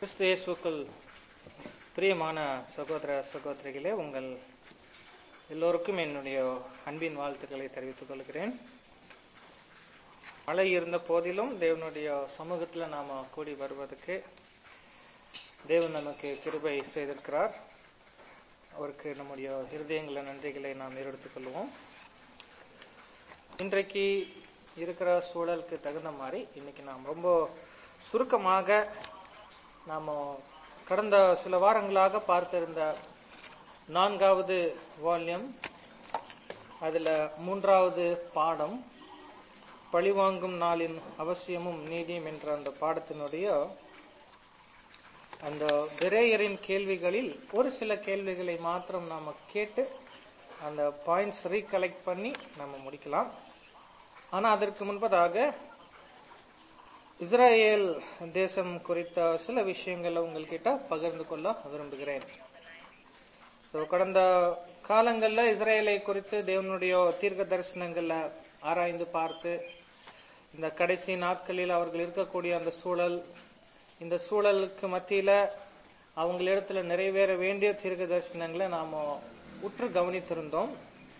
கிறிஸ்து இயேசுக்குள் பிரியமான சகோதர சகோதரிகளே உங்கள் எல்லோருக்கும் என்னுடைய அன்பின் வாழ்த்துக்களை தெரிவித்துக் கொள்கிறேன் மழை இருந்த போதிலும் தேவனுடைய சமூகத்தில் நாம கூடி வருவதற்கு தேவன் நமக்கு கிருபை செய்திருக்கிறார் அவருக்கு நம்முடைய இருதயங்கள நன்றிகளை நாம் எடுத்துக் கொள்வோம் இன்றைக்கு இருக்கிற சூழலுக்கு தகுந்த மாதிரி இன்னைக்கு நாம் ரொம்ப சுருக்கமாக நாம் கடந்த சில வாரங்களாக பார்த்திருந்த நான்காவது வால்யூம் அதுல மூன்றாவது பாடம் பழிவாங்கும் நாளின் அவசியமும் நீதியும் என்ற அந்த பாடத்தினுடைய அந்த பிரேயரின் கேள்விகளில் ஒரு சில கேள்விகளை மாத்திரம் நாம கேட்டு அந்த பாயிண்ட்ஸ் ரீகலெக்ட் பண்ணி நம்ம முடிக்கலாம் ஆனா அதற்கு முன்பதாக இஸ்ரேல் தேசம் குறித்த சில விஷயங்களை உங்கள்கிட்ட பகிர்ந்து கொள்ள விரும்புகிறேன் So, கடந்த காலங்கள்ல இஸ்ரேலை குறித்து தேவனுடைய தீர்க்க தரிசனங்கள்ல ஆராய்ந்து பார்த்து இந்த கடைசி நாட்களில் அவர்கள் இருக்கக்கூடிய அந்த சூழல் இந்த சூழலுக்கு மத்தியில அவங்களிடத்துல நிறைவேற வேண்டிய தீர்க்க தரிசனங்களை நாம உற்று கவனித்திருந்தோம்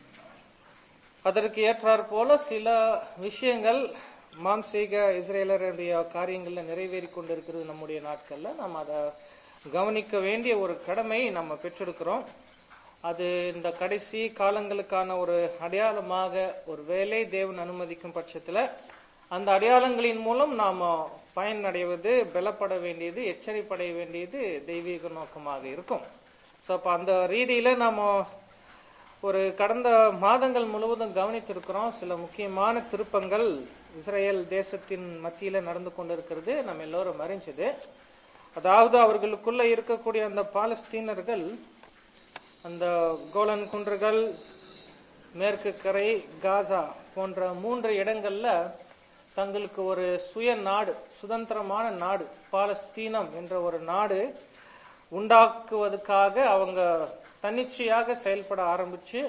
அதற்கு ஏற்றாற் போல சில விஷயங்கள் மாம்சீக இஸ்ரேலருடைய காரியங்கள்ல நிறைவேறி கொண்டிருக்கிறது நம்முடைய நாட்கள்ல நாம் அதை கவனிக்க வேண்டிய ஒரு கடமை நம்ம பெற்றிருக்கிறோம் அது இந்த கடைசி காலங்களுக்கான ஒரு அடையாளமாக ஒரு வேலை தேவன் அனுமதிக்கும் பட்சத்துல அந்த அடையாளங்களின் மூலம் நாம பயனடைவது பலப்பட வேண்டியது எச்சரிப்படைய வேண்டியது தெய்வீக நோக்கமாக இருக்கும் ஸோ அப்ப அந்த ரீதியில நாம ஒரு கடந்த மாதங்கள் முழுவதும் கவனித்திருக்கிறோம் சில முக்கியமான திருப்பங்கள் இஸ்ரேல் தேசத்தின் மத்தியில நடந்து கொண்டிருக்கிறது நம்ம எல்லோரும் அறிஞ்சது அதாவது அவர்களுக்குள்ள இருக்கக்கூடிய அந்த பாலஸ்தீனர்கள் அந்த கோலன் குன்றுகள் மேற்கு கரை காசா போன்ற மூன்று இடங்கள்ல தங்களுக்கு ஒரு சுய நாடு சுதந்திரமான நாடு பாலஸ்தீனம் என்ற ஒரு நாடு உண்டாக்குவதற்காக அவங்க தன்னிச்சையாக செயல்பட ஆரம்பிச்சு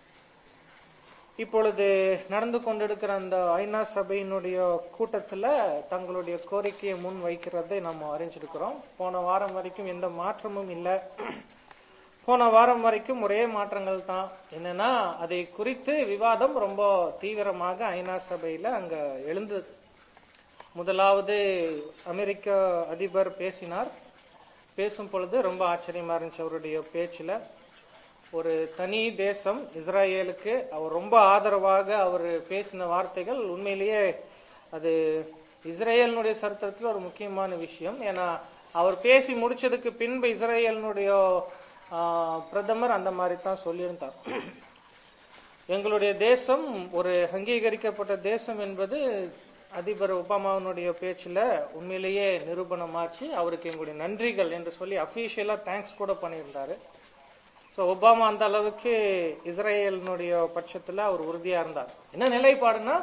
இப்பொழுது நடந்து கொண்டிருக்கிற அந்த ஐநா சபையினுடைய கூட்டத்துல தங்களுடைய கோரிக்கையை முன் வைக்கிறதை நம்ம அறிஞ்சிருக்கிறோம் போன வாரம் வரைக்கும் எந்த மாற்றமும் இல்லை போன வாரம் வரைக்கும் ஒரே மாற்றங்கள் தான் என்னன்னா அதை குறித்து விவாதம் ரொம்ப தீவிரமாக ஐநா சபையில அங்க எழுந்தது முதலாவது அமெரிக்க அதிபர் பேசினார் பேசும் பொழுது ரொம்ப ஆச்சரியமா இருந்துச்சு அவருடைய பேச்சுல ஒரு தனி தேசம் இஸ்ரேலுக்கு அவர் ரொம்ப ஆதரவாக அவர் பேசின வார்த்தைகள் உண்மையிலேயே அது இஸ்ரேலினுடைய சரித்திரத்தில் ஒரு முக்கியமான விஷயம் ஏன்னா அவர் பேசி முடிச்சதுக்கு பின்பு இஸ்ரேலினுடைய பிரதமர் அந்த மாதிரி தான் சொல்லியிருந்தார் எங்களுடைய தேசம் ஒரு அங்கீகரிக்கப்பட்ட தேசம் என்பது அதிபர் ஒபாமாவினுடைய பேச்சுல உண்மையிலேயே நிரூபணமாச்சு அவருக்கு எங்களுடைய நன்றிகள் என்று சொல்லி அபிஷியலா தேங்க்ஸ் கூட பண்ணியிருந்தாரு சோ ஒபாமா அந்த அளவுக்கு இஸ்ரேலினுடைய பட்சத்துல அவர் உறுதியா இருந்தார் என்ன நிலைப்பாடுனா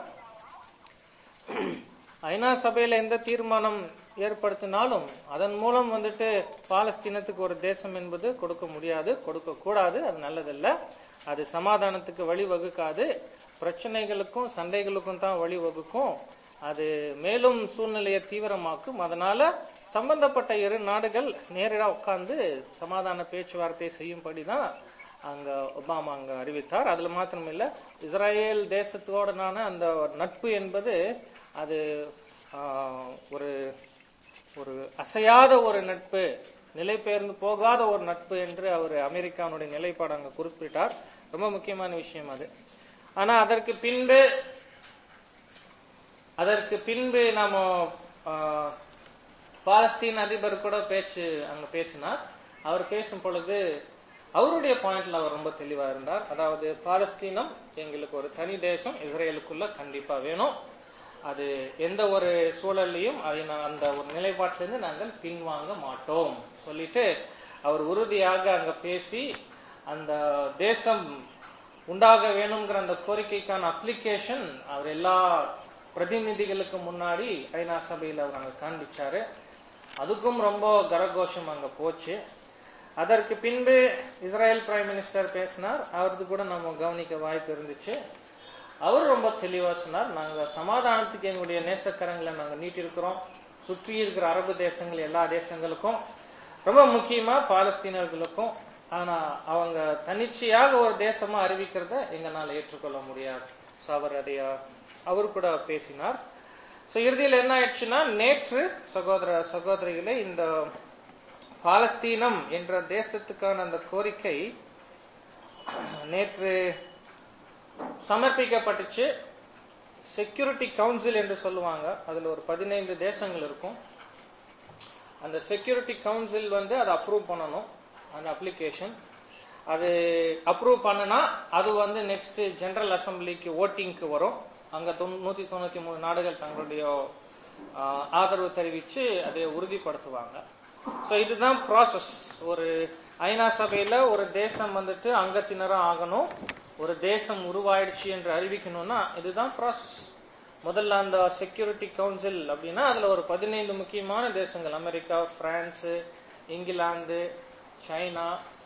ஐநா சபையில எந்த தீர்மானம் ஏற்படுத்தினாலும் அதன் மூலம் வந்துட்டு பாலஸ்தீனத்துக்கு ஒரு தேசம் என்பது கொடுக்க முடியாது கொடுக்க கூடாது அது நல்லதில்ல அது சமாதானத்துக்கு வழிவகுக்காது பிரச்சனைகளுக்கும் சண்டைகளுக்கும் தான் வழிவகுக்கும் அது மேலும் சூழ்நிலையை தீவிரமாக்கும் அதனால சம்பந்தப்பட்ட இரு நாடுகள் நேரடியாக உட்கார்ந்து சமாதான பேச்சுவார்த்தை செய்யும்படிதான் அங்க ஒபாமா அங்க அறிவித்தார் அதுல மாத்திரம் இல்ல இஸ்ரேல் தேசத்தோடனான அந்த நட்பு என்பது அது ஒரு ஒரு அசையாத ஒரு நட்பு நிலை பெயர்ந்து போகாத ஒரு நட்பு என்று அவர் அமெரிக்காவுடைய நிலைப்பாடு அங்க குறிப்பிட்டார் ரொம்ப முக்கியமான விஷயம் அது ஆனா அதற்கு பின்பு அதற்கு பின்பு நாம பாலஸ்தீன் அதிபர் கூட பேச்சு அங்க பேசினார் அவர் பேசும் பொழுது அவருடைய பாயிண்ட்ல அவர் ரொம்ப தெளிவா இருந்தார் அதாவது பாலஸ்தீனம் எங்களுக்கு ஒரு தனி தேசம் இஸ்ரேலுக்குள்ள கண்டிப்பா வேணும் அது எந்த ஒரு சூழல்லையும் அதை அந்த ஒரு நிலைப்பாட்டிலிருந்து நாங்கள் பின்வாங்க மாட்டோம் சொல்லிட்டு அவர் உறுதியாக அங்க பேசி அந்த தேசம் உண்டாக வேணுங்கிற அந்த கோரிக்கைக்கான அப்ளிகேஷன் அவர் எல்லா பிரதிநிதிகளுக்கு முன்னாடி ஐநா சபையில் அவர் அங்க காண்பிச்சாரு அதுக்கும் ரொம்ப கரகோஷம் அங்க போச்சு அதற்கு பின்பு இஸ்ரேல் பிரைம் மினிஸ்டர் பேசினார் அவருக்கு கூட நம்ம கவனிக்க வாய்ப்பு இருந்துச்சு அவர் ரொம்ப தெளிவா சொன்னார் நாங்க சமாதானத்துக்கு எங்களுடைய நேசக்கரங்களை நாங்க நீட்டிருக்கிறோம் சுற்றி இருக்கிற அரபு தேசங்கள் எல்லா தேசங்களுக்கும் ரொம்ப முக்கியமா பாலஸ்தீனர்களுக்கும் ஆனா அவங்க தன்னிச்சையாக ஒரு தேசமா அறிவிக்கிறத எங்களால் ஏற்றுக்கொள்ள முடியாது So, அவர் அதை அவர் கூட பேசினார் சோ இறுதியில் என்ன ஆயிடுச்சுன்னா நேற்று சகோதர சகோதரிகளே இந்த பாலஸ்தீனம் என்ற தேசத்துக்கான அந்த கோரிக்கை நேற்று சமர்ப்பிக்கப்பட்டுச்சு செக்யூரிட்டி கவுன்சில் என்று சொல்லுவாங்க அதுல ஒரு பதினைந்து தேசங்கள் இருக்கும் அந்த செக்யூரிட்டி கவுன்சில் வந்து அதை அப்ரூவ் பண்ணணும் அந்த அப்ளிகேஷன் அது அப்ரூவ் பண்ணுனா அது வந்து நெக்ஸ்ட் ஜெனரல் அசம்பிளிக்கு ஓட்டிங்க்கு வரும் அங்க தொண்ணூ- நூத்தி தொண்ணூத்தி மூணு நாடுகள் தங்களுடைய ஆஹ், ஆதரவு தெரிவிச்சு அதை உறுதிப்படுத்துவாங்க சோ இதுதான் ப்ராசஸ் ஒரு ஐநா சபையில ஒரு தேசம் வந்துட்டு அங்கத்தினரா ஆகணும் ஒரு தேசம் உருவாயிடுச்சு என்று அறிவிக்கணும்னா இதுதான் ப்ராசஸ் முதல்ல அந்த செக்யூரிட்டி கவுன்சில் அப்படின்னா அதுல ஒரு பதினைந்து முக்கியமான தேசங்கள் அமெரிக்கா பிரான்ஸ் இங்கிலாந்து சைனா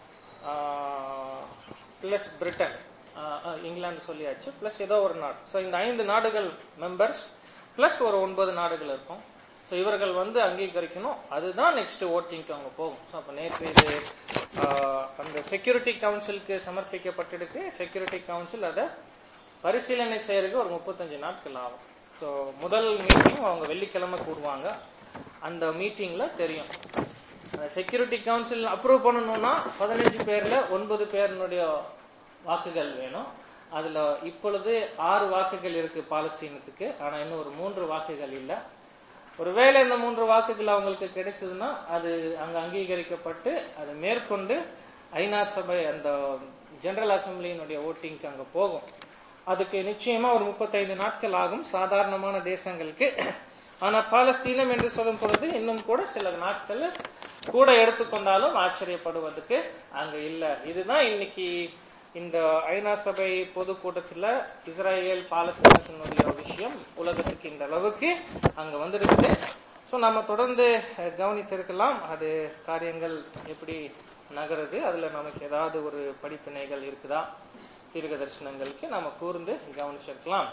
பிளஸ் பிரிட்டன் ஆஹ், ஆஹ், இங்கிலாந்து சொல்லியாச்சு பிளஸ் ஏதோ ஒரு நாடு ஸோ இந்த ஐந்து நாடுகள் மெம்பர்ஸ் பிளஸ் ஒரு ஒன்பது நாடுகள் இருக்கும் ஸோ இவர்கள் வந்து அங்கீகரிக்கணும் அதுதான் நெக்ஸ்ட் ஓட்டிங்க்கு அவங்க போகும் ஸோ அப்போ நேற்று இது ஆஹ், அந்த செக்யூரிட்டி கவுன்சிலுக்கு சமர்ப்பிக்கப்பட்டிருக்கு செக்யூரிட்டி கவுன்சில் அதை பரிசீலனை செய்யறதுக்கு ஒரு முப்பத்தஞ்சு நாட்கள் ஆகும் ஸோ முதல் மீட்டிங் அவங்க வெள்ளிக்கிழமை கூடுவாங்க அந்த மீட்டிங்ல தெரியும் செக்யூரிட்டி கவுன்சில் அப்ரூவ் பண்ணணும்னா பதினஞ்சு பேர்ல ஒன்பது பேருடைய வாக்குகள் வேணும் அதுல இப்பொழுது ஆறு வாக்குகள் இருக்கு பாலஸ்தீனத்துக்கு ஆனா இன்னும் ஒரு மூன்று வாக்குகள் இல்ல ஒருவேளை இந்த மூன்று வாக்குகள் அவங்களுக்கு கிடைத்ததுன்னா அது அங்க அங்கீகரிக்கப்பட்டு அது மேற்கொண்டு ஐநா சபை அந்த ஜெனரல் அசம்பிளியினுடைய ஓட்டிங்க்கு அங்க போகும் அதுக்கு நிச்சயமா ஒரு முப்பத்தைந்து நாட்கள் ஆகும் சாதாரணமான தேசங்களுக்கு ஆனா பாலஸ்தீனம் என்று சொல்லும் பொழுது இன்னும் கூட சில நாட்கள் கூட எடுத்துக்கொண்டாலும் ஆச்சரியப்படுவதற்கு அங்க இல்ல இதுதான் இன்னைக்கு இந்த ஐநா சபை பொதுக்கூட்டத்துல இஸ்ரேல் பாலஸ்தீனத்தினுடைய விஷயம் உலகத்துக்கு இந்த அளவுக்கு அங்க வந்திருக்குது சோ நம்ம தொடர்ந்து அஹ், கவனித்திருக்கலாம் அது காரியங்கள் எப்படி நகருது அதுல நமக்கு ஏதாவது ஒரு படிப்பினைகள் இருக்குதா தீர்க்க தரிசனங்களுக்கு நாம கூர்ந்து கவனிச்சிருக்கலாம்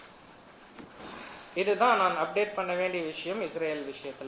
இதுதான் நான் அப்டேட் பண்ண வேண்டிய விஷயம் இஸ்ரேல் விஷயத்துல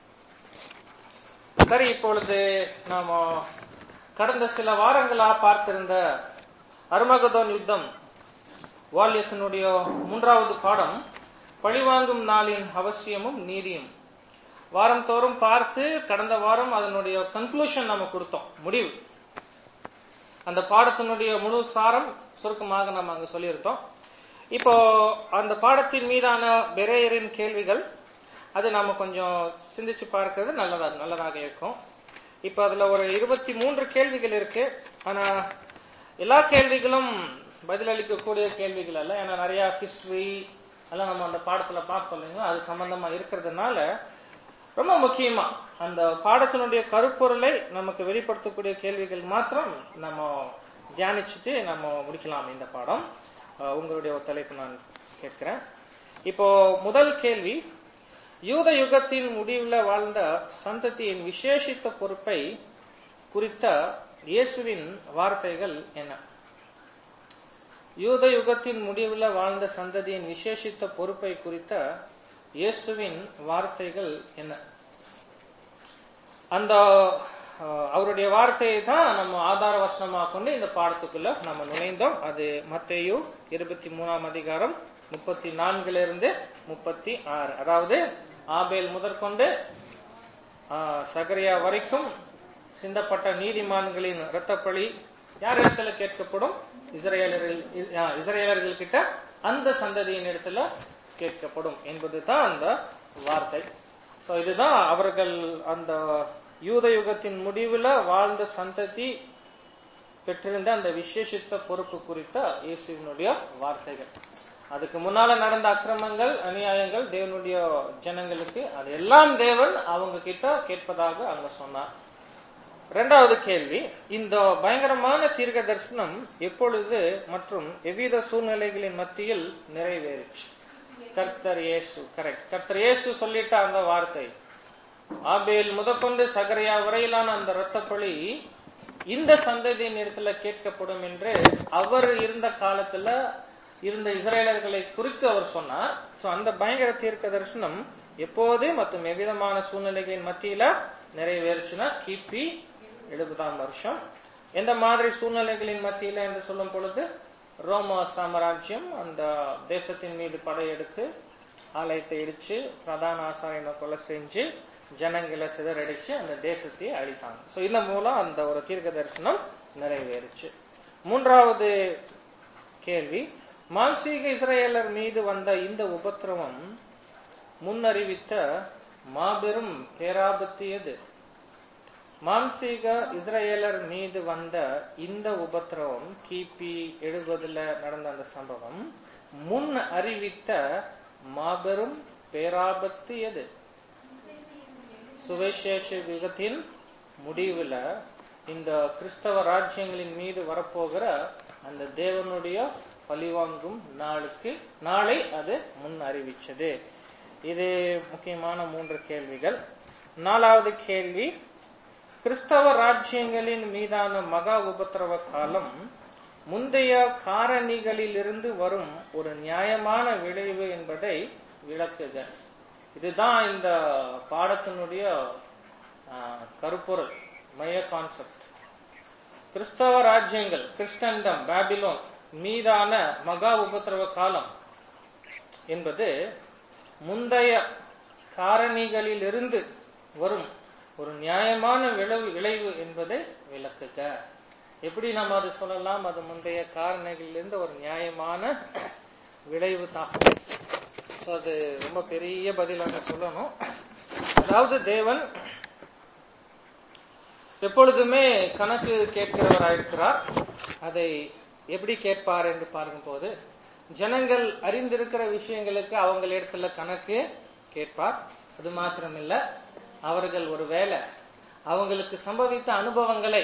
சரி இப்பொழுது நாம கடந்த சில வாரங்களா பார்த்திருந்த அருமகதோன் யுத்தம் வால்யத்தினுடைய மூன்றாவது பாடம் பழிவாங்கும் நாளின் அவசியமும் நீதியும் வாரம் தோறும் பார்த்து கடந்த வாரம் அதனுடைய கன்க்ளூஷன் நம்ம கொடுத்தோம் முடிவு அந்த பாடத்தினுடைய முழு சாரம் சுருக்கமாக நம்ம அங்க சொல்லியிருந்தோம் இப்போ அந்த பாடத்தின் மீதான பெரேயரின் கேள்விகள் அது நாம கொஞ்சம் சிந்திச்சு பார்க்கிறது நல்லதா நல்லதாக இருக்கும் இப்போ அதுல ஒரு இருபத்தி மூன்று கேள்விகள் இருக்கு ஆனா எல்லா கேள்விகளும் பதிலளிக்கக்கூடிய கேள்விகள் அல்ல ஏன்னா நிறைய ஹிஸ்டரி எல்லாம் நம்ம அந்த பாடத்துல பார்ப்போம் இல்லைங்களா அது சம்பந்தமா இருக்கிறதுனால ரொம்ப முக்கியமா அந்த பாடத்தினுடைய கருப்பொருளை நமக்கு வெளிப்படுத்தக்கூடிய கேள்விகள் மாத்திரம் நம்ம தியானிச்சுட்டு நம்ம முடிக்கலாம் இந்த பாடம் அஹ் உங்களுடைய ஒத்துழைப்பு நான் கேட்கிறேன் இப்போ முதல் கேள்வி யூத யுகத்தின் முடிவுல வாழ்ந்த சந்ததியின் விசேஷித்த பொறுப்பை குறித்த இயேசுவின் வார்த்தைகள் என்ன யூத யுகத்தின் முடிவுல வாழ்ந்த சந்ததியின் விசேஷித்த பொறுப்பை குறித்த இயேசுவின் வார்த்தைகள் என்ன அந்த அஹ், அவருடைய வார்த்தையை தான் நம்ம ஆதார வசனமாக கொண்டு இந்த பாடத்துக்குள்ள நம்ம நுழைந்தோம் அது மத்தேயு இருபத்தி மூணாம் அதிகாரம் முப்பத்தி நான்குல இருந்து முப்பத்தி ஆறு அதாவது ஆபேல் முதற்கொண்டு ஆஹ், சகரியா வரைக்கும் சிந்தப்பட்ட நீதிமான்களின் இரத்தப்பழி யார் இடத்துல கேட்கப்படும் இஸ்ரேலர்கள் ஆஹ், இஸ்ரேலர்கள் கிட்ட அந்த சந்ததியின் இடத்துல கேட்கப்படும் என்பதுதான் அந்த வார்த்தை சோ இதுதான் அவர்கள் அந்த யூத யுகத்தின் முடிவுல வாழ்ந்த சந்ததி பெற்றிருந்த அந்த விசேஷித்த பொறுப்பு குறித்த இயேசுவினுடைய வார்த்தைகள் அதுக்கு முன்னால நடந்த அக்கிரமங்கள் அநியாயங்கள் தேவனுடைய ஜனங்களுக்கு அது எல்லாம் தேவன் அவங்க கிட்ட கேட்பதாக அங்க சொன்னார் இரண்டாவது கேள்வி இந்த பயங்கரமான தீர்க்க தரிசனம் எப்பொழுது மற்றும் எவ்வித சூழ்நிலைகளின் மத்தியில் நிறைவேறிச்சு கர்த்தர் இயேசு கரெக்ட் கர்த்தர் இயேசு சொல்லிட்ட அந்த வார்த்தை ஆபேல் முதற்கொண்டு சகரியா வரையிலான அந்த இரத்தப்பழி இந்த சந்ததியின் இடத்துல கேட்கப்படும் என்று அவர் இருந்த காலத்துல இருந்த இஸ்ரேலர்களை குறித்து அவர் சொன்னார் சோ அந்த பயங்கர தீர்க்க தரிசனம் எப்போது மற்றும் எவ்விதமான சூழ்நிலைகளின் மத்தியில நிறைவேறுச்சுன்னா கிபி எழுபதாம் வருஷம் எந்த மாதிரி சூழ்நிலைகளின் மத்தியில என்று சொல்லும் பொழுது ரோம சாம்ராஜ்யம் அந்த தேசத்தின் மீது படையெடுத்து ஆலயத்தை இடிச்சு பிரதான ஆசாரியனை கொலை செஞ்சு ஜனங்களை சிதறடிச்சு அந்த தேசத்தை அழித்தாங்க சோ இந்த மூலம் அந்த ஒரு தீர்க்க தரிசனம் நிறைவேறுச்சு மூன்றாவது கேள்வி மான்சீக இஸ்ரேலர் மீது வந்த இந்த உபத்திரவம் முன்னறிவித்த மாபெரும் பேராபத்து எது மாம்சீக இஸ்ரேலர் மீது வந்த இந்த உபத்திரவம் கிபி எழுபதுல நடந்த அந்த சம்பவம் முன் அறிவித்த மாபெரும் பேராபத்து எது சுவிசேஷ யுகத்தின் முடிவுல இந்த கிறிஸ்தவ ராஜ்யங்களின் மீது வரப்போகிற அந்த தேவனுடைய பழிவாங்கும் நாளுக்கு நாளை அது முன் அறிவிச்சது இது முக்கியமான மூன்று கேள்விகள் நாலாவது கேள்வி கிறிஸ்தவ ராஜ்யங்களின் மீதான மகா உபத்திரவ காலம் முந்தைய காரணிகளிலிருந்து வரும் ஒரு நியாயமான விளைவு என்பதை விளக்குக இதுதான் இந்த பாடத்தினுடைய ஆஹ், கருப்பொருள் மைய கான்செப்ட் கிறிஸ்தவ ராஜ்யங்கள் கிறிஸ்டண்டம் பாபிலோன் மீதான மகா உபத்திரவ காலம் என்பது முந்தைய காரணிகளிலிருந்து வரும் ஒரு நியாயமான விளைவு விளைவு என்பதை விளக்குக எப்படி நம்ம அது சொல்லலாம் அது முந்தைய காரணிகளிலிருந்து ஒரு நியாயமான விளைவு தான் So, அது ரொம்ப பெரிய பதிலாக சொல்லணும் அதாவது தேவன் எப்பொழுதுமே கணக்கு கேட்கிறவராயிருக்கிறார் அதை எப்படி கேட்பார் என்று பார்க்கும்போது ஜனங்கள் அறிந்திருக்கிற விஷயங்களுக்கு அவங்களிடத்துல கணக்கு கேட்பார் அது மாத்திரமில்ல அவர்கள் ஒருவேளை அவங்களுக்கு சம்பவித்த அனுபவங்களை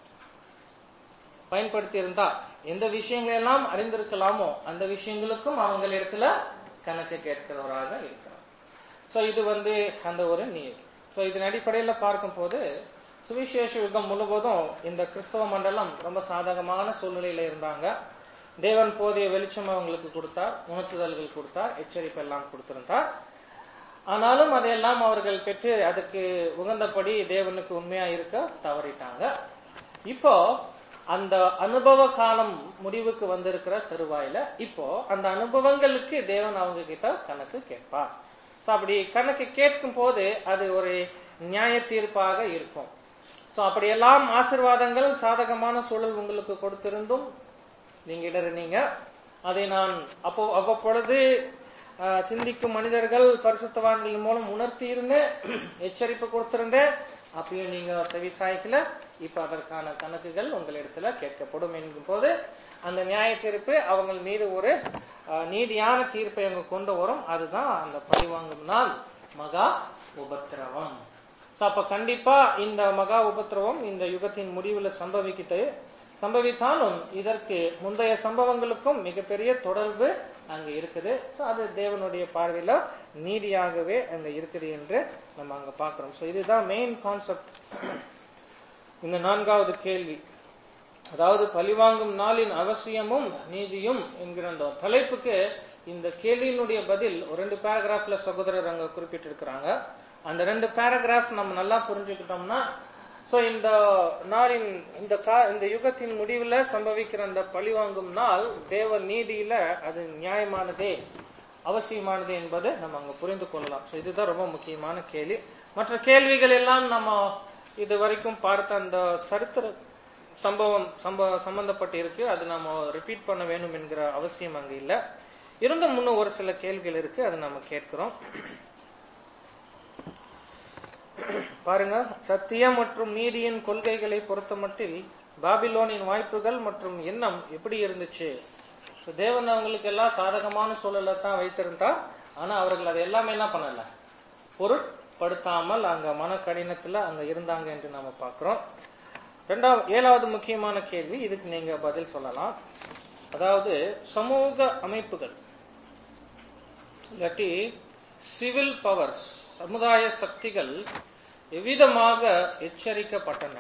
பயன்படுத்தி இருந்தா எந்த விஷயங்கள் எல்லாம் அறிந்திருக்கலாமோ அந்த விஷயங்களுக்கும் அவங்களிடத்துல கணக்கு கேட்கிறவராக இருக்கிறார் சோ இது வந்து அந்த ஒரு நீர் சோ இதன் அடிப்படையில பார்க்கும்போது சுவிசேஷ யுகம் முழுவதும் இந்த கிறிஸ்தவ மண்டலம் ரொம்ப சாதகமான சூழ்நிலையில இருந்தாங்க தேவன் போதிய வெளிச்சம் அவங்களுக்கு கொடுத்தார் உணர்த்துதல்கள் கொடுத்தார் எச்சரிப்பு எல்லாம் கொடுத்திருந்தார் ஆனாலும் அதையெல்லாம் அவர்கள் பெற்று அதுக்கு உகந்தபடி தேவனுக்கு உண்மையா இருக்க தவறிட்டாங்க இப்போ அந்த அனுபவ காலம் முடிவுக்கு வந்திருக்கிற தருவாயில இப்போ அந்த அனுபவங்களுக்கு தேவன் அவங்க கிட்ட கணக்கு கேட்பார் சோ அப்படி கணக்கு கேட்கும் போது அது ஒரு நியாய தீர்ப்பாக இருக்கும் சோ அப்படியெல்லாம் ஆசிர்வாதங்கள் சாதகமான சூழல் உங்களுக்கு கொடுத்திருந்தும் நீங்க இடறினீங்க அதை நான் அப்போ அவ்வப்பொழுது ஆஹ், சிந்திக்கும் மனிதர்கள் பரிசுத்தவான்கள் மூலம் உணர்த்தி இருந்தேன் எச்சரிப்பு கொடுத்திருந்தேன் அப்பயும் நீங்க செவிசாய்க்கல இப்ப அதற்கான கணக்குகள் உங்களிடத்துல கேட்கப்படும் என்கும் போது அந்த நியாய தீர்ப்பு அவங்க மீது ஒரு ஆஹ், நீதியான தீர்ப்பை அங்க கொண்டு வரும் அதுதான் அந்த பழிவாங்கும் நாள் மகா உபத்திரவம் சோ அப்ப கண்டிப்பா இந்த மகா உபத்திரவம் இந்த யுகத்தின் முடிவுல சம்பவிக்கிட்டு சம்பவித்தாலும் இதற்கு முந்தைய சம்பவங்களுக்கும் மிகப்பெரிய தொடர்பு அங்க இருக்குது சோ அது தேவனுடைய பார்வையில நீதியாகவே அங்க இருக்குது என்று நம்ம அங்க பாக்குறோம் சோ இதுதான் மெயின் கான்செப்ட் இந்த நான்காவது கேள்வி அதாவது பழிவாங்கும் நாளின் அவசியமும் நீதியும் என்கிற அந்த தலைப்புக்கு இந்த கேள்வியினுடைய பதில் ஒரு ரெண்டு பேராகிராஃப்ல சகோதரர் அங்க குறிப்பிட்டிருக்கிறாங்க அந்த ரெண்டு பேராகிராஃப் நம்ம நல்லா புரிஞ்சுக்கிட்டோம்னா சோ இந்த நாளின் இந்த கா இந்த யுகத்தின் முடிவுல சம்பவிக்கிற அந்த பழிவாங்கும் நாள் தேவ நீதியில அது நியாயமானதே அவசியமானது என்பதை நம்ம அங்க புரிந்து கொள்ளலாம் சோ இதுதான் ரொம்ப முக்கியமான கேள்வி மற்ற கேள்விகள் எல்லாம் நம்ம இது வரைக்கும் பார்த்த அந்த சரித்திர சம்பவம் சம்ப சம்பந்தப்பட்டு இருக்கு அது நம்ம ரிப்பீட் பண்ண வேண்டும் என்கிற அவசியம் அங்க இல்ல இருந்தும் இன்னும் ஒரு சில கேள்விகள் இருக்கு அதை நம்ம கேட்கிறோம் பாருங்க சத்தியம் மற்றும் நீதியின் கொள்கைகளை பொறுத்தமட்டில் பாபிலோனின் வாய்ப்புகள் மற்றும் எண்ணம் எப்படி இருந்துச்சு So, தேவன் அவங்களுக்கு எல்லாம் சாதகமான சூழலை தான் வைத்திருந்தார் ஆனா அவர்கள் அதை எல்லாமே என்ன பண்ணல பொருட்படுத்தாமல் அங்க மன கடினத்துல அங்க இருந்தாங்க என்று நாம பார்க்கிறோம் ரெண்டாவது ஏழாவது முக்கியமான கேள்வி இதுக்கு நீங்க பதில் சொல்லலாம் அதாவது சமூக அமைப்புகள் இல்லாட்டி சிவில் பவர்ஸ் சமுதாய சக்திகள் எவ்விதமாக எச்சரிக்கப்பட்டன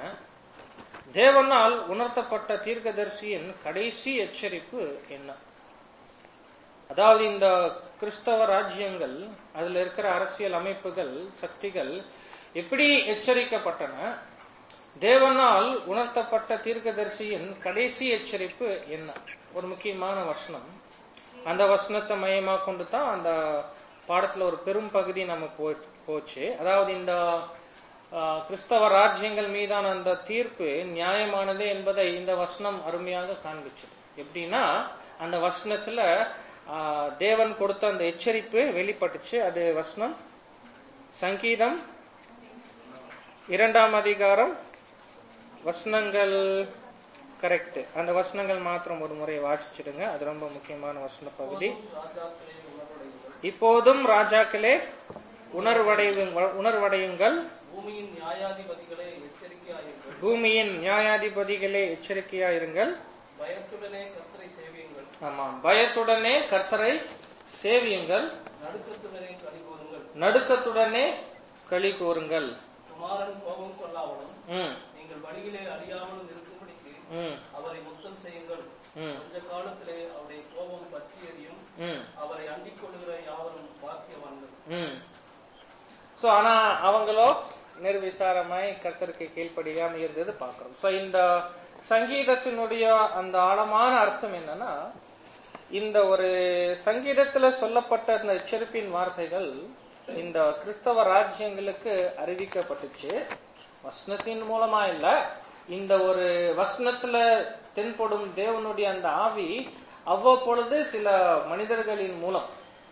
தேவனால் உணர்த்தப்பட்ட தீர்க்கதரிசியின் கடைசி எச்சரிப்பு என்ன அதாவது இந்த கிறிஸ்தவ ராஜ்யங்கள் அதுல இருக்கிற அரசியல் அமைப்புகள் சக்திகள் எப்படி எச்சரிக்கப்பட்டன தேவனால் உணர்த்தப்பட்ட தீர்க்கதரிசியின் கடைசி எச்சரிப்பு என்ன ஒரு முக்கியமான வசனம் அந்த வசனத்தை மையமா கொண்டு தான் அந்த பாடத்துல ஒரு பெரும் பகுதி நம்ம போ- போச்சு அதாவது இந்த ஆ, கிறிஸ்தவ ராஜ்யங்கள் மீதான அந்த தீர்ப்பு நியாயமானது என்பதை இந்த வசனம் அருமையாக காண்பிச்சது எப்படின்னா அந்த வசனத்துல ஆ, தேவன் கொடுத்த அந்த எச்சரிப்பு வெளிப்பட்டுச்சு அது வசனம் சங்கீதம் இரண்டாம் அதிகாரம் வசனங்கள் கரெக்ட் அந்த வசனங்கள் மாத்திரம் ஒரு முறை வாசிச்சிடுங்க அது ரொம்ப முக்கியமான வசன பகுதி ராஜாக்களே உணர்வடையுங்கள் இப்போதும் ராஜாக்களே உணர்வடையுங்கள் உணர்வடையுங்கள் பூமியின் நியாயாதிபதிகளே எச்சரிக்கையாயிருங்கள் பூமியின் நியாயாதிபதிகளே எச்சரிக்கையாயிருங்கள் பயத்துடனே கர்த்தரை சேவியுங்கள் ஆமாம் பயத்துடனே கர்த்தரை சேவியுங்கள் நடுக்கத்துடனே கழிவுறுங்கள் நடுக்கத்துடனே களி கூறுங்கள் குமாரன் கோபம் கொள்ளாமலும் ம், நீங்கள் வழியிலே அழியாமலும் இருக்கும்படிக்கு ம், அவரை முத்தம் செய்யுங்கள் ம், கொஞ்ச காலத்திலே அவருடைய கோபம் பற்றி எரியும் ம், அவரை அண்டிக் கொள்கிற யாவரும் பாக்கியவான்கள் ம். சோ ஆனா அவங்களோ நிர்விசாரமாய் கர்த்தருக்கு கீழ்ப்படியாம இருந்தது பார்க்கிறோம் சோ இந்த சங்கீதத்தினுடைய அந்த ஆழமான அர்த்தம் என்னன்னா இந்த ஒரு சங்கீதத்துல சொல்லப்பட்ட அந்த எச்சரிப்பின் வார்த்தைகள் இந்த கிறிஸ்தவ ராஜ்யங்களுக்கு அறிவிக்கப்பட்டுச்சு வசனத்தின் மூலமா இல்ல இந்த ஒரு வசனத்துல தென்படும் தேவனுடைய அந்த ஆவி அவ்வப்பொழுது சில மனிதர்களின் மூலம்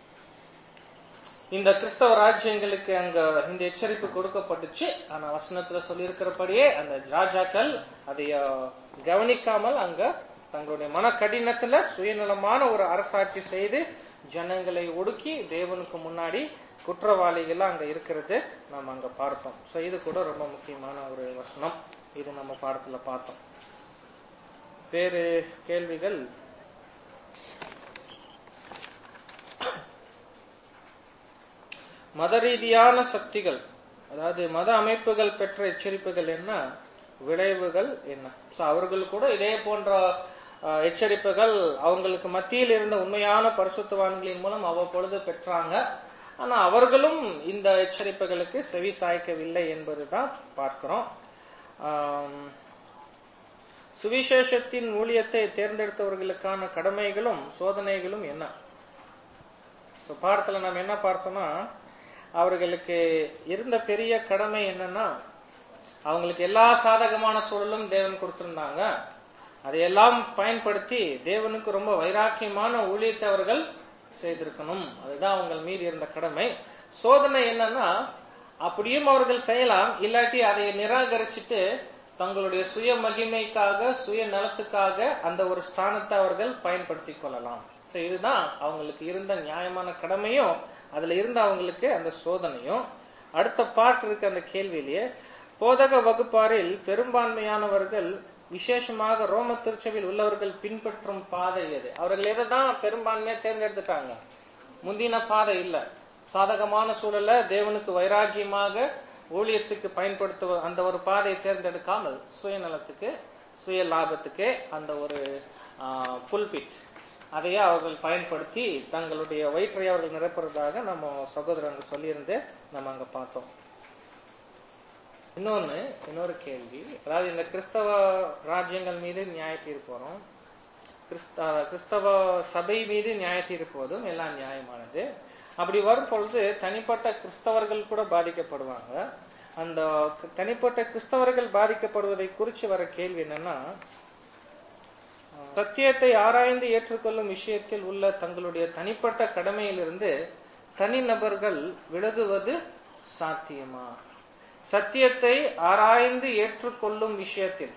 இந்த கிறிஸ்தவ ராஜ்யங்களுக்கு அங்க இந்த எச்சரிப்பு கொடுக்கப்பட்டுச்சு ஆனா வசனத்துல சொல்லியிருக்கிறபடியே அந்த ராஜாக்கள் அதை அஹ், கவனிக்காமல் அங்க தங்களுடைய மன கடினத்துல சுயநலமான ஒரு அரசாட்சி செய்து ஜனங்களை ஒடுக்கி தேவனுக்கு முன்னாடி குற்றவாளிகள் அங்க இருக்கிறது நம்ம அங்க பார்த்தோம் சோ இது கூட ரொம்ப முக்கியமான ஒரு வசனம் இது நம்ம பாடத்துல பார்த்தோம் வேறு கேள்விகள் மத ரீதியான சக்திகள் அதாவது மத அமைப்புகள் பெற்ற எச்சரிப்புகள் என்ன விளைவுகள் என்ன சோ அவர்கள் கூட இதே போன்ற அஹ், எச்சரிப்புகள் அவங்களுக்கு மத்தியில் இருந்த உண்மையான பரிசுத்தவான்களின் மூலம் அவ்வப்பொழுது பெற்றாங்க ஆனா அவர்களும் இந்த எச்சரிப்புகளுக்கு செவி சாய்க்கவில்லை என்பதுதான் பார்க்கிறோம் ஆம், சுவிசேஷத்தின் ஊழியத்தை தேர்ந்தெடுத்தவர்களுக்கான கடமைகளும் சோதனைகளும் என்ன இப்ப பாடத்துல நம்ம என்ன பார்த்தோம்னா அவர்களுக்கு இருந்த பெரிய கடமை என்னன்னா அவங்களுக்கு எல்லா சாதகமான சூழலும் தேவன் கொடுத்திருந்தாங்க அதையெல்லாம் பயன்படுத்தி தேவனுக்கு ரொம்ப வைராக்கியமான ஊழியத்தை அவர்கள் செய்திருக்கணும் அதுதான் அவங்க மீது இருந்த கடமை சோதனை என்னன்னா அப்படியும் அவர்கள் செய்யலாம் இல்லாட்டி அதை நிராகரிச்சுட்டு தங்களுடைய சுய மகிமைக்காக சுய நலத்துக்காக அந்த ஒரு ஸ்தானத்தை அவர்கள் பயன்படுத்திக் கொள்ளலாம் சோ இதுதான் அவங்களுக்கு இருந்த நியாயமான கடமையும் அதுல இருந்த அவங்களுக்கு அந்த சோதனையும் அடுத்த பார்ட் இருக்கு அந்த கேள்வியிலேயே போதக வகுப்பாரில் பெரும்பான்மையானவர்கள் விசேஷமாக ரோம திருச்சபையில் உள்ளவர்கள் பின்பற்றும் பாதை எது அவர்கள் எதை தான் பெரும்பான்மையா தேர்ந்தெடுத்துட்டாங்க முந்தின பாதை இல்ல சாதகமான சூழல்ல தேவனுக்கு வைராகியமாக ஊழியத்துக்கு பயன்படுத்துவ அந்த ஒரு பாதையை தேர்ந்தெடுக்காமல் சுயநலத்துக்கு சுய லாபத்துக்கு அந்த ஒரு புல்பிட் அதையே அவர்கள் பயன்படுத்தி தங்களுடைய வயிற்றை அவர்கள் நிரப்புறதாக நம்ம சகோதரங்க சொல்லியிருந்து நம்ம அங்க பார்த்தோம் இன்னொன்னு இன்னொரு கேள்வி அதாவது இந்த கிறிஸ்தவ ராஜ்யங்கள் மீது நியாய தீர்ப்பு வரும் கிறிஸ்த- கிறிஸ்தவ சபை மீது நியாய தீர்ப்புவதும் எல்லாம் நியாயமானது அப்படி வரும் பொழுது தனிப்பட்ட கிறிஸ்தவர்கள் கூட பாதிக்கப்படுவாங்க அந்த தனிப்பட்ட கிறிஸ்தவர்கள் பாதிக்கப்படுவதை குறித்து வர கேள்வி என்னன்னா சத்தியத்தை ஆராய்ந்து ஏற்றுக்கொள்ளும் விஷயத்தில் உள்ள தங்களுடைய தனிப்பட்ட கடமையிலிருந்து தனிநபர்கள் விலகுவது சாத்தியமா சத்தியத்தை ஆராய்ந்து ஏற்றுக்கொள்ளும் விஷயத்தில்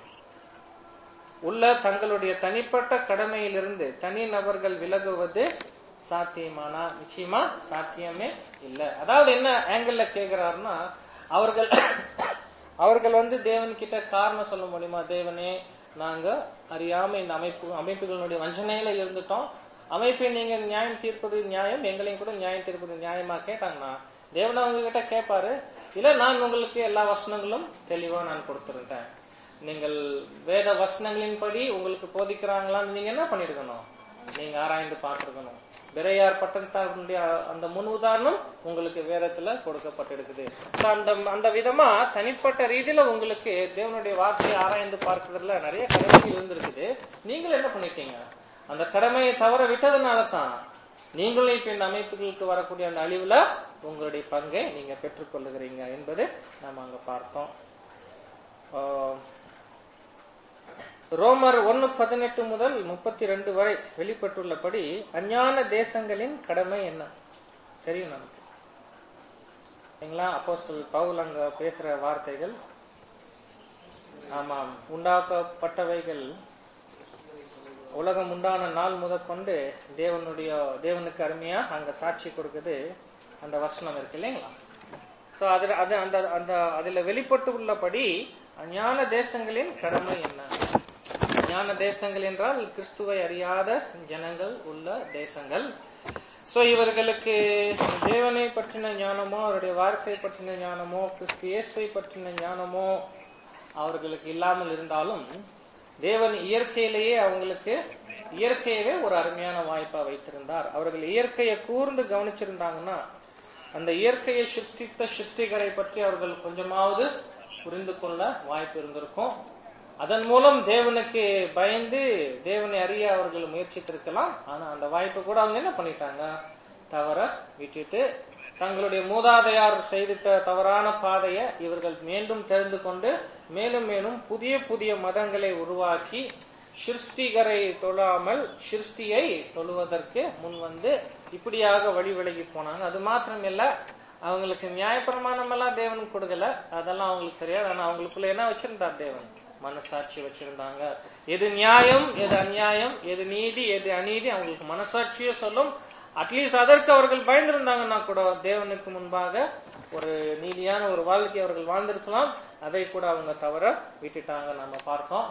உள்ள தங்களுடைய தனிப்பட்ட கடமையிலிருந்து தனி நபர்கள் விலகுவது சாத்தியமானா நிச்சயமா சாத்தியமே இல்ல அதாவது என்ன ஆங்கிள் கேக்குறாருன்னா அவர்கள் அவர்கள் வந்து தேவன் கிட்ட காரணம் சொல்ல முடியுமா தேவனே நாங்க அறியாம இந்த அமைப்பு அமைப்புகளுடைய வஞ்சனையில இருந்துட்டோம் அமைப்பை நீங்க நியாயம் தீர்ப்பது நியாயம் எங்களையும் கூட நியாயம் தீர்ப்பது நியாயமா கேட்டாங்கன்னா தேவன் அவங்க கிட்ட கேட்பாரு இல்ல நான் உங்களுக்கு எல்லா வசனங்களும் தெளிவா நான் கொடுத்திருக்கேன் நீங்கள் வேத வசனங்களின்படி உங்களுக்கு போதிக்கிறாங்களான்னு நீங்க என்ன பண்ணிருக்கணும் நீங்க ஆராய்ந்து பார்த்திருக்கணும் பெரையார் பட்டணத்தாருடைய அந்த முன் உதாரணம் உங்களுக்கு வேதத்துல கொடுக்கப்பட்டிருக்குது So, அந்த அந்த விதமா தனிப்பட்ட ரீதியில உங்களுக்கு தேவனுடைய வார்த்தையை ஆராய்ந்து பார்க்கறதுல நிறைய கடமைகள் இருந்திருக்குது நீங்கள் என்ன பண்ணிட்டீங்க அந்த கடமையை தவற விட்டதுனால தான் நீங்களும் இப்ப இந்த அமைப்புகளுக்கு வரக்கூடிய அந்த அழிவுல உங்களுடைய பங்கை நீங்க பெற்றுக்கொள்ளுகிறீங்க என்பது நம்ம அங்க பார்த்தோம் ஆஹ் ரோமர் ஒன்னு பதினெட்டு முதல் முப்பத்தி ரெண்டு வரை வெளிப்பட்டுள்ளபடி அஞ்ஞான தேசங்களின் கடமை என்ன தெரியும் நமக்கு சரிங்களா அப்போஸ்தலர் பவுல் அங்க பேசுற வார்த்தைகள் ஆமாம் உண்டாக்கப்பட்டவைகள் உலகம் உண்டான நாள் முதற்கொண்டு தேவனுடைய தேவனுக்கு அருமையா அங்க சாட்சி கொடுக்குது அந்த வசனம் இருக்கு இல்லைங்களா சோ அதுல அது அந்த அந்த அதுல வெளிப்பட்டு உள்ளபடி அஞ்ஞான தேசங்களின் கடமை என்ன ஞான தேசங்கள் என்றால் கிறிஸ்துவை அறியாத ஜனங்கள் உள்ள தேசங்கள் சோ இவர்களுக்கு தேவனை பற்றின ஞானமோ அவருடைய வார்த்தை பற்றின ஞானமோ கிறிஸ்து இயேசை பற்றின ஞானமோ அவர்களுக்கு இல்லாமல் இருந்தாலும் தேவன் இயற்கையிலேயே அவங்களுக்கு இயற்கையவே ஒரு அருமையான வாய்ப்பா வைத்திருந்தார் அவர்கள் இயற்கையை கூர்ந்து கவனிச்சிருந்தாங்கன்னா அந்த இயற்கையை சிருஷ்டித்த சிருஷ்டிகரை பற்றி அவர்கள் கொஞ்சமாவது புரிந்து கொள்ள வாய்ப்பு இருந்திருக்கும் அதன் மூலம் தேவனுக்கு பயந்து தேவனை அறிய அவர்கள் முயற்சித்திருக்கலாம் ஆனா அந்த வாய்ப்பு கூட அவங்க என்ன பண்ணிட்டாங்க தவற விட்டுட்டு தங்களுடைய மூதாதையார் செய்திட்ட தவறான பாதையை இவர்கள் மீண்டும் தெரிந்து கொண்டு மேலும் மேலும் புதிய புதிய மதங்களை உருவாக்கி சிருஷ்டிகரை தொழாமல் சிருஷ்டியை தொழுவதற்கு முன் வந்து இப்படியாக வழி விலகி போனாங்க அது மாத்திரம் இல்ல அவங்களுக்கு நியாயப்பிரமாணம் எல்லாம் தேவன் கொடுக்கல அதெல்லாம் அவங்களுக்கு தெரியாது ஆனா அவங்களுக்குள்ள என்ன வச்சிருந்தார் தேவன் மனசாட்சி வச்சிருந்தாங்க எது நியாயம் எது அநியாயம் எது நீதி எது அநீதி அவங்களுக்கு மனசாட்சியே சொல்லும் அட்லீஸ்ட் அதற்கு அவர்கள் பயந்திருந்தாங்கன்னா கூட தேவனுக்கு முன்பாக ஒரு நீதியான ஒரு வாழ்க்கை அவர்கள் வாழ்ந்திருக்கலாம் அதை கூட அவங்க தவற விட்டுட்டாங்க நம்ம பார்த்தோம்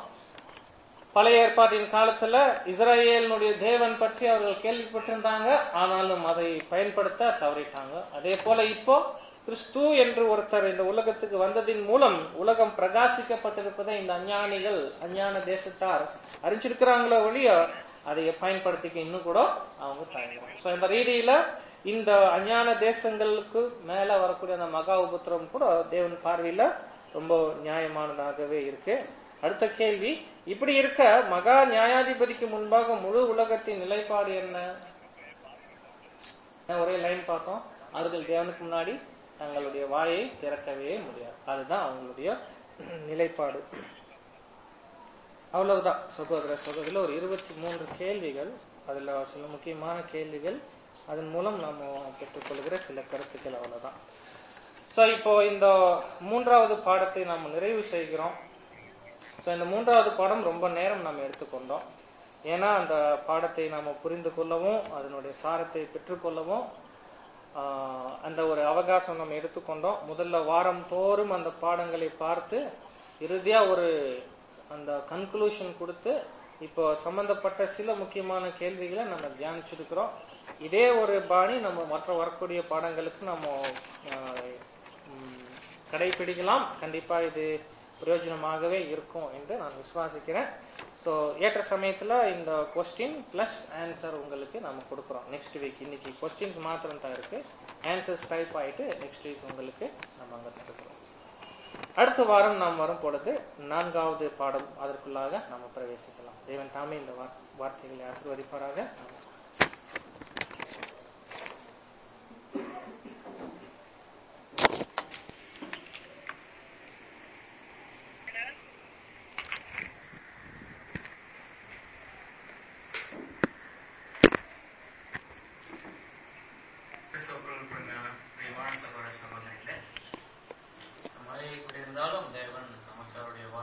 பழைய ஏற்பாட்டின் காலத்துல இஸ்ரேலினுடைய தேவன் பற்றி அவர்கள் கேள்விப்பட்டிருந்தாங்க ஆனாலும் அதை பயன்படுத்த தவறிட்டாங்க அதே போல இப்போ கிறிஸ்து என்று ஒருத்தர் இந்த உலகத்துக்கு வந்ததின் மூலம் உலகம் பிரகாசிக்கப்பட்டிருப்பதை இந்த அஞ்ஞானிகள் அஞ்ஞான தேசத்தார் அறிஞ்சிருக்கிறாங்களோ ஒழிய அதை பயன்படுத்திக்க இன்னும் கூட அவங்க தயங்குறாங்க சோ இந்த ரீதியில இந்த அஞ்ஞான தேசங்களுக்கு மேல வரக்கூடிய அந்த மகா உபத்திரம் கூட தேவன் பார்வையில ரொம்ப நியாயமானதாகவே இருக்கு அடுத்த கேள்வி இப்படி இருக்க மகா நியாயாதிபதிக்கு முன்பாக முழு நிலைப்பாடு நிலைப்பாடு என்ன ஒரே லைன் பார்த்தோம் அவர்கள் தேவனுக்கு முன்னாடி தங்களுடைய வாயை திறக்கவே முடியாது அதுதான் அவங்களுடைய நிலைப்பாடு அவ்வளவுதான் சகோதர சகோதரில் ஒரு இருபத்தி மூன்று கேள்விகள் அதுல சில முக்கியமான கேள்விகள் அதன் மூலம் நம்ம பெற்றுக்கொள்கிற சில கருத்துக்கள் அவ்வளவுதான் சோ இப்போ இந்த மூன்றாவது பாடத்தை நாம் நிறைவு செய்கிறோம் சோ இந்த மூன்றாவது பாடம் ரொம்ப நேரம் நாம் எடுத்துக்கொண்டோம் ஏன்னா அந்த பாடத்தை நாம புரிந்து கொள்ளவும் அதனுடைய சாரத்தை பெற்றுக்கொள்ளவும் ஆஹ், அந்த ஒரு அவகாசம் நம்ம எடுத்துக்கொண்டோம் முதல்ல வாரம் தோறும் அந்த பாடங்களை பார்த்து இறுதியா ஒரு அந்த கன்க்ளூஷன் கொடுத்து இப்போ சம்பந்தப்பட்ட சில முக்கியமான கேள்விகளை நம்ம தியானிச்சிருக்கிறோம் இதே ஒரு பாணி நம்ம மற்ற வரக்கூடிய பாடங்களுக்கு நம்ம ஆஹ், ம், கடைபிடிக்கலாம் கண்டிப்பா இது பிரயோஜனமாகவே இருக்கும் என்று நான் விசுவாசிக்கிறேன் ஸோ ஏற்ற சமயத்துல இந்த கொஸ்டின் பிளஸ் ஆன்சர் உங்களுக்கு நம்ம கொடுக்குறோம் நெக்ஸ்ட் வீக் இன்னைக்கு கொஸ்டின்ஸ் மாத்திரம் தான் இருக்கு ஆன்சர்ஸ் டைப் ஆயிட்டு நெக்ஸ்ட் வீக் உங்களுக்கு நம்ம அங்க தருகிறோம் அடுத்த வாரம் நாம் வரும் பொழுது நான்காவது பாடம் அதற்குள்ளாக நம்ம பிரவேசிக்கலாம் தேவன் தாமே இந்த வார்- வார்த்தைகளை ஆசீர்வதிப்பாராக கிறிஸ்துவுக்குள் பிறந்த பிரியமான சகோதர சகோதரிகளே மழையை கூட இருந்தாலும் தேவன் நமக்கு அவருடைய